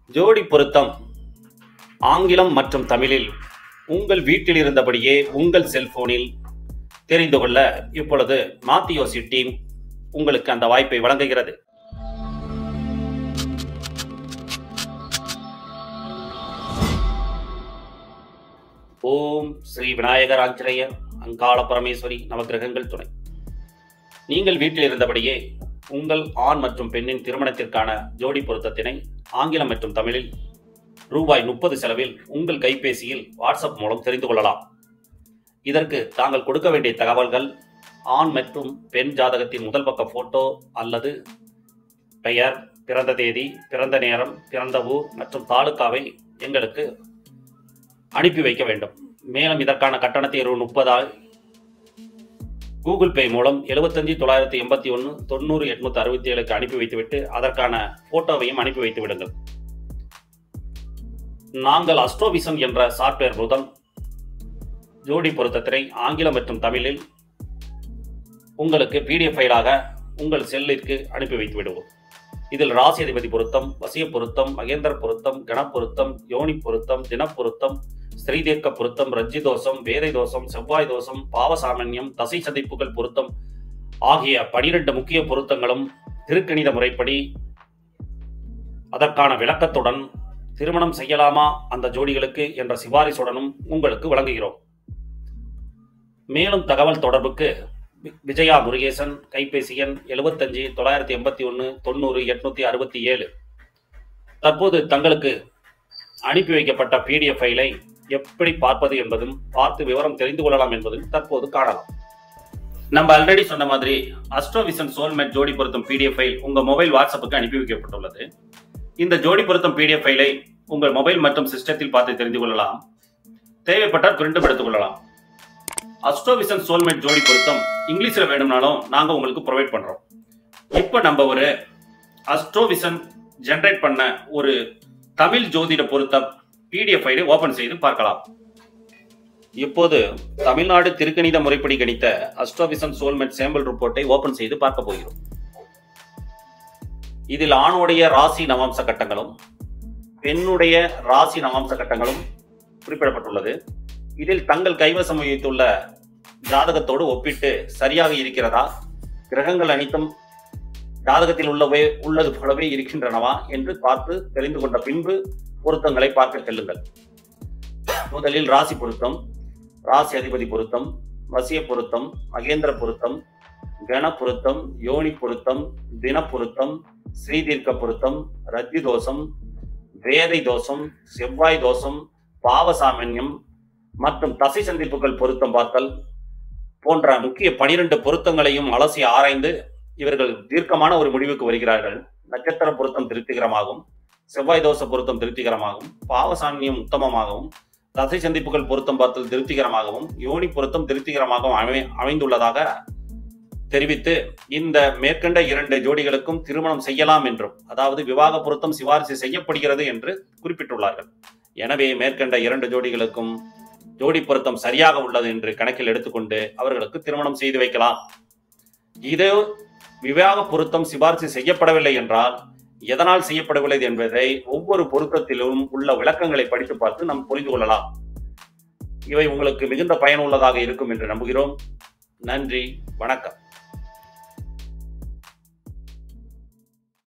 ஜோடி பொருத்தம் ஆங்கிலம் மற்றும் தமிழில் உங்கள் வீட்டில் இருந்தபடியே உங்கள் செல்போனில் தெரிந்து கொள்ள இப்பொழுது மாத்தியோசி டீம் உங்களுக்கு அந்த வாய்ப்பை வழங்குகிறது ஓம் ஸ்ரீ விநாயகர் ஆஞ்சநேயர் அங்காள பரமேஸ்வரி நவக்கிரகங்கள் துணை நீங்கள் வீட்டில் இருந்தபடியே உங்கள் ஆண் மற்றும் பெண்ணின் திருமணத்திற்கான ஜோடி பொருத்தத்தினை ஆங்கிலம் மற்றும் தமிழில் ரூபாய் முப்பது செலவில் உங்கள் கைபேசியில் வாட்ஸ்அப் மூலம் தெரிந்து கொள்ளலாம் இதற்கு தாங்கள் கொடுக்க வேண்டிய தகவல்கள் ஆண் மற்றும் பெண் ஜாதகத்தின் முதல் பக்க போட்டோ அல்லது பெயர் பிறந்த தேதி பிறந்த நேரம் பிறந்த ஊர் மற்றும் தாலுக்காவை எங்களுக்கு அனுப்பி வைக்க வேண்டும் மேலும் இதற்கான கட்டணத்தை ரூ முப்பதால் கூகுள் பே மூலம் எழுபத்தஞ்சு தொள்ளாயிரத்தி எண்பத்தி ஒன்று தொண்ணூறு எட்நூத்தி அறுபத்தி ஏழுக்கு அனுப்பி வைத்துவிட்டு அதற்கான போட்டோவையும் அனுப்பி வைத்து விடுங்கள் நாங்கள் அஸ்ட்ரோவிசன் என்ற சாஃப்ட்வேர் மூலம் ஜோடி பொருத்தத்தினை ஆங்கிலம் மற்றும் தமிழில் உங்களுக்கு பிடிஎஃப் ஃபைலாக உங்கள் செல்லிற்கு அனுப்பி வைத்து விடுவோம் இதில் ராசி அதிபதி பொருத்தம் வசிய பொருத்தம் மகேந்திர பொருத்தம் கணப்பொருத்தம் யோனி பொருத்தம் தினப்பொருத்தம் ஸ்ரீதீர்க்க பொருத்தம் ரஜ்ஜி தோஷம் வேதை தோஷம் செவ்வாய் தோஷம் பாவசாமன்யம் தசை சதிப்புகள் பொருத்தம் ஆகிய பனிரெண்டு முக்கிய பொருத்தங்களும் திருக்கணித முறைப்படி அதற்கான விளக்கத்துடன் திருமணம் செய்யலாமா அந்த ஜோடிகளுக்கு என்ற சிபாரிசுடனும் உங்களுக்கு வழங்குகிறோம் மேலும் தகவல் தொடர்புக்கு வி- விஜயா முருகேசன் கைபேசி எண் எழுபத்தஞ்சு தொள்ளாயிரத்தி எண்பத்தி ஒன்று தொண்ணூறு எட்நூத்தி அறுபத்தி ஏழு தற்போது தங்களுக்கு அனுப்பி வைக்கப்பட்ட பிடிஎஃப் ஃபைலை எப்படி பார்ப்பது என்பதும் பார்த்து விவரம் தெரிந்து கொள்ளலாம் என்பதும் தற்போது காணலாம் நம்ம ஆல்ரெடி சொன்ன மாதிரி அஸ்ட்ரோவிசன் சோல்மேட் ஜோடி பொருத்தம் பிடிஎஃப் ஃபைல் உங்க மொபைல் வாட்ஸ்அப்புக்கு அனுப்பி வைக்கப்பட்டுள்ளது இந்த ஜோடி பொருத்தம் பிடிஎஃப் ஃபைலை உங்கள் மொபைல் மற்றும் சிஸ்டத்தில் பார்த்து தெரிந்து கொள்ளலாம் தேவைப்பட்டால் பிரிண்டும் எடுத்துக் கொள்ளலாம் அஸ்ட்ரோவிசன் சோல்மேட் ஜோடி பொருத்தம் இங்கிலீஷில் வேணும்னாலும் நாங்கள் உங்களுக்கு ப்ரொவைட் பண்ணுறோம் இப்போ நம்ம ஒரு அஸ்ட்ரோவிசன் ஜென்ரேட் பண்ண ஒரு தமிழ் ஜோதிட பொருத்தம் பிடிஎஃப் ஃபைலை ஓபன் செய்து பார்க்கலாம் இப்போது தமிழ்நாடு திருக்கணித முறைப்படி கணித்த அஸ்ட்ரோவிசன் சோல்மேட் சேம்பிள் ரிப்போர்ட்டை ஓபன் செய்து பார்க்க போகிறோம் இதில் ஆணுடைய ராசி நவாம்ச கட்டங்களும் பெண்ணுடைய ராசி நவாம்ச கட்டங்களும் குறிப்பிடப்பட்டுள்ளது இதில் தங்கள் கைவசம் வைத்துள்ள ஜாதகத்தோடு ஒப்பிட்டு சரியாக இருக்கிறதா கிரகங்கள் அனைத்தும் ஜாதகத்தில் உள்ளவே உள்ளது போலவே இருக்கின்றனவா என்று பார்த்து தெரிந்து கொண்ட பின்பு பொருத்தங்களை பார்க்க செல்லுங்கள் முதலில் ராசி பொருத்தம் ராசி அதிபதி பொருத்தம் வசிய பொருத்தம் மகேந்திர பொருத்தம் கண பொருத்தம் யோனி பொருத்தம் தின பொருத்தம் ஸ்ரீதீர்க்க பொருத்தம் ரத்தி தோஷம் வேதை தோஷம் செவ்வாய் தோஷம் பாவசாமன்யம் மற்றும் தசை சந்திப்புகள் பொருத்தம் பார்த்தல் போன்ற முக்கிய பனிரெண்டு பொருத்தங்களையும் அலசி ஆராய்ந்து இவர்கள் தீர்க்கமான ஒரு முடிவுக்கு வருகிறார்கள் நட்சத்திர பொருத்தம் திருப்திகரமாகும் செவ்வாய் தோஷ பொருத்தம் திருப்திகரமாகும் பாவசாமியம் உத்தமமாகவும் தசை சந்திப்புகள் பொருத்தம் பார்த்தல் திருப்திகரமாகவும் யோனி பொருத்தம் திருப்திகரமாகவும் அமை அமைந்துள்ளதாக தெரிவித்து இந்த மேற்கண்ட இரண்டு ஜோடிகளுக்கும் திருமணம் செய்யலாம் என்றும் அதாவது விவாக பொருத்தம் சிபாரிசு செய்யப்படுகிறது என்று குறிப்பிட்டுள்ளார்கள் எனவே மேற்கண்ட இரண்டு ஜோடிகளுக்கும் ஜோடி பொருத்தம் சரியாக உள்ளது என்று கணக்கில் எடுத்துக்கொண்டு அவர்களுக்கு திருமணம் செய்து வைக்கலாம் இதே விவாக பொருத்தம் சிபாரிசு செய்யப்படவில்லை என்றால் எதனால் செய்யப்படவில்லை என்பதை ஒவ்வொரு பொருத்தத்திலும் உள்ள விளக்கங்களை படித்து பார்த்து நாம் புரிந்து கொள்ளலாம் இவை உங்களுக்கு மிகுந்த பயனுள்ளதாக இருக்கும் என்று நம்புகிறோம் நன்றி வணக்கம்